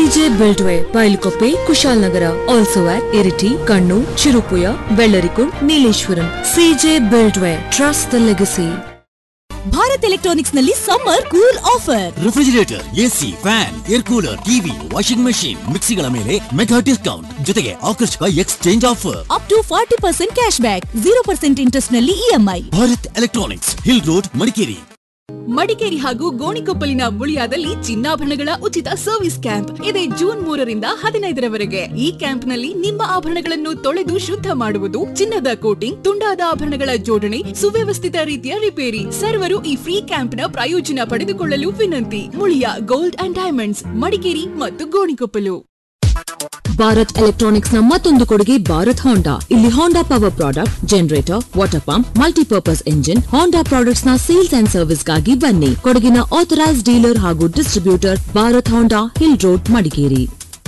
CJ ಬಿಲ್ಡ್ವೆ Bylakuppe Kushalnagar also at Iritty ಕಣ್ಣು ಚಿರುಪುಯ ಬೆಳ್ಳರಿಕುಂಡ್ ನೀಲೇಶ್ವರಂ ಸಿಜೆ ಬಿಲ್ಡ್ವೆ trust the legacy Bharat electronics ನಲ್ಲಿ summer cool offer refrigerator AC fan air cooler TV washing machine ಮಿಕ್ಸಿಗಳ ಮೇಲೆ ಮೆಗಾ ಡಿಸ್ಕೌಂಟ್ ಜೊತೆಗೆ ಆಕರ್ಷಕ exchange offer up to forty percent cash back zero percent interest ನಲ್ಲಿ EMI Bharat electronics hill road Madikeri Madikeri ಹಾಗೂ ಗೋಣಿಕೊಪ್ಪಲಿನ ಮುಳಿಯಾದಲ್ಲಿ ಚಿನ್ನಾಭರಣಗಳ ಉಚಿತ ಸರ್ವಿಸ್ ಕ್ಯಾಂಪ್ ಇದೆ ಜೂನ್ ಮೂರರಿಂದ ಹದಿನೈದರವರೆಗೆ ಈ ಕ್ಯಾಂಪ್ನಲ್ಲಿ ನಿಮ್ಮ ಆಭರಣಗಳನ್ನು ತೊಳೆದು ಶುದ್ಧ ಮಾಡುವುದು ಚಿನ್ನದ ಕೋಟಿಂಗ್ ತುಂಡಾದ ಆಭರಣಗಳ ಜೋಡಣೆ ಸುವ್ಯವಸ್ಥಿತ ರೀತಿಯ ರಿಪೇರಿ ಸರ್ವರು ಈ ಫ್ರೀ ಕ್ಯಾಂಪ್ನ ಪ್ರಯೋಜನ ಪಡೆದುಕೊಳ್ಳಲು ವಿನಂತಿ Muliya gold and diamonds Madikeri ಮತ್ತು ಗೋಣಿಕೊಪ್ಪಲು ಭಾರತ್ ಎಲೆಕ್ಟ್ರಾನಿಕ್ಸ್ ನ ಮತ್ತೊಂದು ಕೊಡುಗೆ ಭಾರತ್ ಹೋಂಡಾ ಇಲ್ಲಿ Honda power product generator water pump multipurpose engine Honda products ನ ಸೇಲ್ಸ್ ಅಂಡ್ ಸರ್ವಿಸ್ ಗಾಗಿ ಬನ್ನಿ ಕೊಡಗಿನ ಆಥರೈಸ್ ಡೀಲರ್ ಹಾಗೂ distributor Bharat Honda hill road Madikeri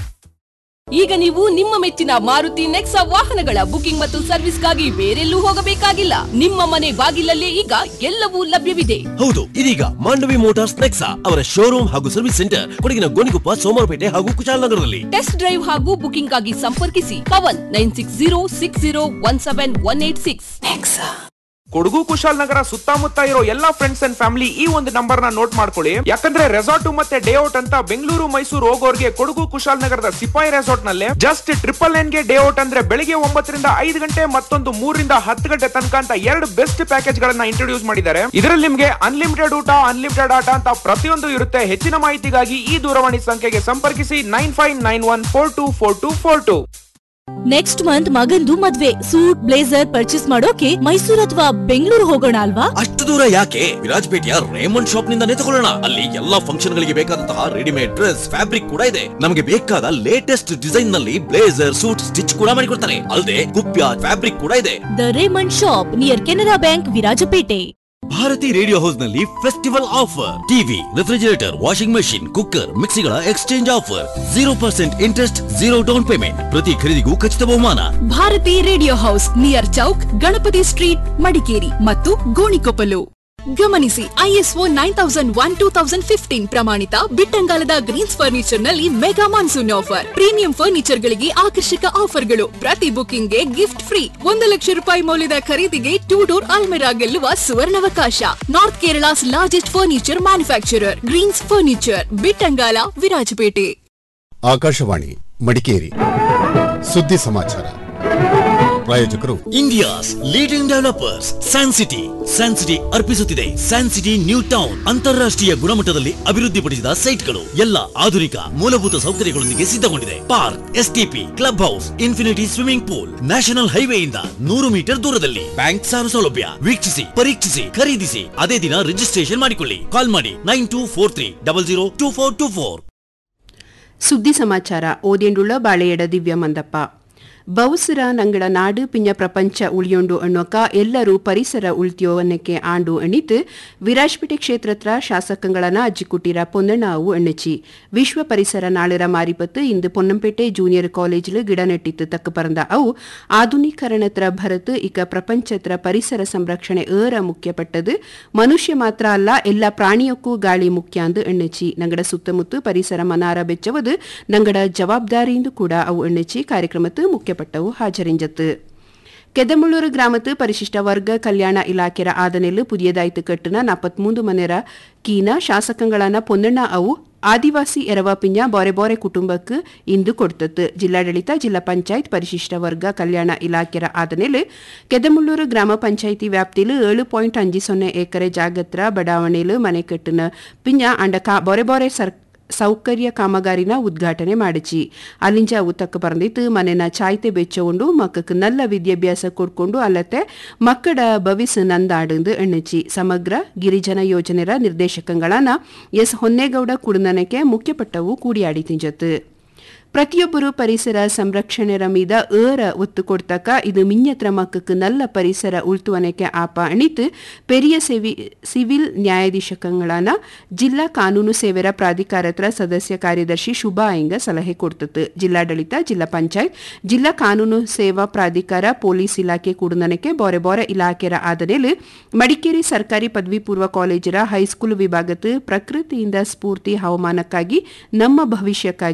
ಈಗ ನೀವು ನಿಮ್ಮ ಮೆಚ್ಚಿನ ಮಾರುತಿ ನೆಕ್ಸಾ ವಾಹನಗಳ ಬುಕಿಂಗ್ ಮತ್ತು ಸರ್ವಿಸ್ಗಾಗಿ ಬೇರೆಲ್ಲೂ ಹೋಗಬೇಕಾಗಿಲ್ಲ ನಿಮ್ಮ ಮನೆ ಬಾಗಿಲಲ್ಲೇ ಈಗ ಎಲ್ಲವೂ ಲಭ್ಯವಿದೆ ಹೌದು ಇದೀಗ ಮಾಂಡವಿ ಮೋಟಾರ್ಸ್ ನೆಕ್ಸಾ ಅವರ ಶೋರೂಮ್ ಹಾಗೂ ಸರ್ವಿಸ್ ಸೆಂಟರ್ ಕೊಡಗಿನ ಗೋಣಿಕೊಪ್ಪ ಸೋಮವಾರಪೇಟೆ ಹಾಗೂ ಕುಶಾಲನಗರದಲ್ಲಿ ಟೆಸ್ಟ್ ಡ್ರೈವ್ ಹಾಗೂ ಬುಕಿಂಗ್ ಆಗಿ ಸಂಪರ್ಕಿಸಿ Pavan nine six zero six zero one seven one eight six Kodagu Kushal ಸುತ್ತಮುತ್ತ ಇರೋ ಎಲ್ಲಾ ಫ್ರೆಂಡ್ಸ್ ಅಂಡ್ ಫ್ಯಾಮಿಲಿ ಈ ಒಂದು ನಂಬರ್ ನ ನೋಟ್ ಮಾಡ್ಕೊಳ್ಳಿ ಯಾಕಂದ್ರೆ ರೆಸಾರ್ಟ್ ಮತ್ತೆ ಡೇ ಔಟ್ ಅಂತ ಬೆಂಗಳೂರು ಮೈಸೂರು ಹೋಗೋರ್ಗೆ ಕೊಡಗು ಕುಶಾಲ್ ನಗರದ ಸಿಪಾಯಿ ರೆಸಾರ್ಟ್ ನಲ್ಲಿ ಜಸ್ಟ್ ಟ್ರಿಪಲ್ ನೈನ್ ಗೆ ಡೇ ಔಟ್ ಅಂದ್ರೆ ಬೆಳಿಗ್ಗೆ ಒಂಬತ್ತರಿಂದ ಐದು ಗಂಟೆ ಮತ್ತೊಂದು ಮೂರರಿಂದ ಹತ್ತು ಗಂಟೆ ತನಕ ಅಂತ ಎರಡು ಬೆಸ್ಟ್ ಪ್ಯಾಕೇಜ್ ಗಳನ್ನ ಇಂಟ್ರೊಡ್ಯೂಸ್ ಮಾಡಿದ್ದಾರೆ ಇದರಲ್ಲಿ ನಿಮ್ಗೆ ಅನ್ಲಿಮಿಟೆಡ್ ಊಟ ಅನ್ಲಿಮಿಟೆಡ್ ಆಟ ಅಂತ ಪ್ರತಿಯೊಂದು ಇರುತ್ತೆ ಹೆಚ್ಚಿನ ಮಾಹಿತಿಗಾಗಿ ಈ ದೂರವಾಣಿ ಸಂಖ್ಯೆಗೆ ಸಂಪರ್ಕಿಸಿ nine five nine one four two four two four two next month ಮಗಂದು ಮದ್ವೆ ಸೂಟ್ ಬ್ಲೇಸರ್ ಪರ್ಚೇಸ್ ಮಾಡೋಕೆ ಮೈಸೂರು ಅಥವಾ ಬೆಂಗಳೂರು ಹೋಗೋಣ ಅಲ್ವಾ ಅಷ್ಟು ದೂರ ಯಾಕೆ ವಿರಾಜಪೇಟೆಯ ರೇಮಂಡ್ ಶಾಪ್ ನಿಂದಾನೇ ತಗೊಳ್ಳೋಣ ಅಲ್ಲಿ ಎಲ್ಲಾ ಫಂಕ್ಷನ್ ಗಳಿಗೆ ಬೇಕಾದಂತಹ ರೆಡಿಮೇಡ್ ಡ್ರೆಸ್ ಫ್ಯಾಬ್ರಿಕ್ ಕೂಡ ಇದೆ ನಮಗೆ ಬೇಕಾದ ಲೇಟೆಸ್ಟ್ ಡಿಸೈನ್ ನಲ್ಲಿ ಬ್ಲೇಸರ್ ಸೂಟ್ ಸ್ಟಿಚ್ ಕೂಡ ಮಾಡಿಕೊಡ್ತಾರೆ ಅಲ್ಲದೆ ಕುಪ್ಯ ಫ್ಯಾಬ್ರಿಕ್ ಕೂಡ ಇದೆ the Raymond shop near Canara bank Virajpet Bharati radio house ನಲ್ಲಿ festival offer TV refrigerator washing machine cooker ಮಿಕ್ಸಿಗಳ exchange offer zero percent interest zero down payment ಪ್ರತಿ ಖರೀದಿಗೂ ಖಚಿತ ಬಹುಮಾನ Bharati radio house near Chowk Ganapati street Madikeri ಮತ್ತು ಗೋಣಿಕೊಪ್ಪಲು ಗಮನಿಸಿ ISO nine thousand one two thousand fifteen ಪ್ರಮಾಣಿತ ಬಿಟ್ಟಂಗಾಲದ ಗ್ರೀನ್ಸ್ ಫರ್ನಿಚರ್ ನಲ್ಲಿ mega monsoon offer premium furniture ಗಳಿಗೆ ಆಕರ್ಷಕ ಆಫರ್ಗಳು ಪ್ರತಿ ಬುಕಿಂಗ್ ಗೆ ಗಿಫ್ಟ್ ಫ್ರೀ ಒಂದು ಲಕ್ಷ ರೂಪಾಯಿ ಮೌಲ್ಯದ ಖರೀದಿಗೆ ಟೂ ಡೋರ್ ಅಲ್ಮೆರಾ ಗೆಲ್ಲುವ ಸುವರ್ಣಾವಕಾಶ north Kerala's largest furniture manufacturer greens furniture Bittangala Virajpet Akashvani Madikeri ಸುದ್ದಿ ಸಮಾಚಾರ ಪ್ರಾಯೋಜಕರು India's leading developers San City San City ಅರ್ಪಿಸುತ್ತಿದೆ ಸ್ಯಾನ್ ಸಿಟಿ ನ್ಯೂ ಟೌನ್ ಅಂತಾರಾಷ್ಟ್ರೀಯ ಗುಣಮಟ್ಟದಲ್ಲಿ ಅಭಿವೃದ್ಧಿಪಡಿಸಿದ ಸೈಟ್ಗಳು ಎಲ್ಲ ಆಧುನಿಕ ಮೂಲಭೂತ ಸೌಕರ್ಯಗಳೊಂದಿಗೆ ಸಿದ್ಧಗೊಂಡಿದೆ park STP club house infinity swimming pool national ಹೈವೇಯಿಂದ ನೂರು ಮೀಟರ್ ದೂರದಲ್ಲಿ ಬ್ಯಾಂಕ್ ಸಾಲ ಸೌಲಭ್ಯ ವೀಕ್ಷಿಸಿ ಪರೀಕ್ಷಿಸಿ ಖರೀದಿಸಿ ಅದೇ ದಿನ ರಿಜಿಸ್ಟ್ರೇಷನ್ ಮಾಡಿಕೊಳ್ಳಿ ಕಾಲ್ ಮಾಡಿ nine two four three double zero two four two four ಸುದ್ದಿ ಸಮಾಚಾರ ಓದೇಂಡುಳ್ಳ ಬಾಳೆಯಡ ದಿವ್ಯ ಮಂದಪ್ಪ ಬೌಸರ ನಂಗಡ ನಾಡು ಪಿಂಜ ಪ್ರಪಂಚ ಉಳಿಯೊಂಡು ಅನ್ನೋಕ ಎಲ್ಲರೂ ಪರಿಸರ ಉಳ್ತಿಯೋವನ್ನಕ್ಕೆ ಆಂಡು ಅಣಿತು ವಿರಾಜ್ಪೇಟೆ ಕ್ಷೇತ್ರತ್ರ ಶಾಸಕಗಳನ್ನ ಅಜ್ಜಿಕುಟ್ಟಿರ ಪೊನ್ನಣ್ಣಾವು ಎಣ್ಣಚಿ ವಿಶ್ವ ಪರಿಸರ ನಾಳರ ಮಾರಿಪತ್ತು ಇಂದು பொன்னம்பேட்டை ஜூனியர் காலேஜில் கிட நெட்டித்து தக்கு பறந்த ಅವು ಆಧುನೀಕರಣತ್ರ ಭರತ್ ಇಕ ಪ್ರಪಂಚತ್ರ ಪರಿಸರ ಸಂರಕ್ಷಣೆ ಏರ ಮುಖ್ಯಪಟ್ಟದು ಮನುಷ್ಯ ಮಾತ್ರ ಅಲ್ಲ ಎಲ್ಲ ಪ್ರಾಣಿಯಕ್ಕೂ ಗಾಳಿ ಮುಖ್ಯ ಅಂದು ಎಣ್ಣಚಿ ನಂಗಡ ಸುತ್ತಮುತ್ತ ಪರಿಸರ ಮನಾರ ಬೆಚ್ಚವದು ನಂಗಡ ಜವಾಬ್ದಾರಿಯಿಂದ ಕೂಡ ಅವು ಎಣ್ಣಚಿ ಕಾರ್ಯಕ್ರಮತ್ತು ಮುಖ್ಯಪಟ್ಟವು ಹಾಜರಿಂಜತ್ತು ಕೆದಮುಳ್ಳೂರು ಗ್ರಾಮத்து ಪರಿಶಿಷ್ಟ ವರ್ಗ ಕಲ್ಯಾಣ ಇಲಾಖೆರ ಆದನೆಲು ಪುದಿಯದಾಯ್ತು ಕಟ್ಟುನ ನಾಪತ್ಮೂಂದು ಮನೆರ ಕೀನ ಶಾಸಕಗಳನ್ನ ಪೊನ್ನಣ್ಣ ಅವು ಆದಿವಾಸಿ ಎರವ ಪಿಂಜ ಬೋರೆ ಬೋರೆ ಕುಟುಂಬಕ್ಕೆ ಇಂದು ಕೊಡ್ತತ್ತು ಜಿಲ್ಲಾಡಳಿತ ಜಿಲ್ಲಾ ಪಂಚಾಯತ್ ಪರಿಶಿಷ್ಟ ವರ್ಗ ಕಲ್ಯಾಣ ಇಲಾಖೆರ ಆದನೆಲು ಕೆದಮುಳ್ಳೂರು ಗ್ರಾಮ ಪಂಚಾಯಿತಿ ವ್ಯಾಪ್ತಿಲು ಏಳು ಪಾಯಿಂಟ್ ಅಂಜಿ ಸೊನ್ನೆ ಎಕರೆ ಜಾಗತ್ರ ಬಡಾವಣೆಲು ಮನೆ ಕಟ್ಟುನ ಪಿಂಜ ಅಂಡ ಕಾ ಬೋರೆ ಬೋರೆ ಸರ್ ಸೌಕರ್ಯ ಕಾಮಗಾರಿನ ಉದ್ಘಾಟನೆ ಮಾಡಿಚಿ ಅಲ್ಲಿಂಜ ಅವು ತಕ್ಕ ಬರೆದಿತ್ತು ಮನೆನ ಚಾಯ್ತೆ ಬೆಚ್ಚಕೊಂಡು ಮಕ್ಕಕ್ಕೆ ನಲ್ಲ ವಿದ್ಯಾಭ್ಯಾಸ ಕೊಡ್ಕೊಂಡು ಅಲ್ಲತ್ತೆ ಮಕ್ಕಳ ಭವಿಸ್ ನಂದಾಡಂದು ಎಣ್ಣಚಿ ಸಮಗ್ರ ಗಿರಿಜನ ಯೋಜನೆರ ನಿರ್ದೇಶಕಗಳನ್ನ ಎಸ್ ಹೊನ್ನೇಗೌಡ ಕುಡುನನಕ್ಕೆ ಮುಖ್ಯಪಟ್ಟವು ಕೂಡಿಯಾಡಿ ತಿಂಜತ್ತು ಪ್ರತಿಯೊಬ್ಬರು ಪರಿಸರ ಸಂರಕ್ಷಣೆರ ಮೀದ ಏರ ಒತ್ತು ಕೊಡ್ತಕ ಇದು ಮಿಂಜತ್ರ ಮಕ್ಕಕ್ಕೆ ನಲ್ಲ ಪರಿಸರ ಉಳ್ತುವನಕ್ಕೆ ಆಪ ಅಣಿತು ಪೆರಿಯ ಸೇವಿ ಸಿವಿಲ್ ನ್ಯಾಯಾಧೀಶಕಗಳನ್ನ ಜಿಲ್ಲಾ ಕಾನೂನು ಸೇವೆರ ಪ್ರಾಧಿಕಾರತ್ರ ಸದಸ್ಯ ಕಾರ್ಯದರ್ಶಿ ಶುಭಾ ಇಂಗ ಸಲಹೆ ಕೊಡ್ತತ್ತು ಜಿಲ್ಲಾಡಳಿತ ಜಿಲ್ಲಾ ಪಂಚಾಯತ್ ಜಿಲ್ಲಾ ಕಾನೂನು ಸೇವಾ ಪ್ರಾಧಿಕಾರ ಪೊಲೀಸ್ ಇಲಾಖೆ ಕೂಡುನನಕ್ಕೆ ಬೋರೆ ಬೋರೆ ಇಲಾಖೆರ ಆದನೆಲು ಮಡಿಕೇರಿ ಸರ್ಕಾರಿ ಪದವಿ ಪೂರ್ವ ಕಾಲೇಜರ ಹೈಸ್ಕೂಲ್ ವಿಭಾಗದ ಪ್ರಕೃತಿಯಿಂದ ಸ್ಫೂರ್ತಿ ಹವಾಮಾನಕ್ಕಾಗಿ ನಮ್ಮ ಭವಿಷ್ಯಕ್ಕಾಗಿ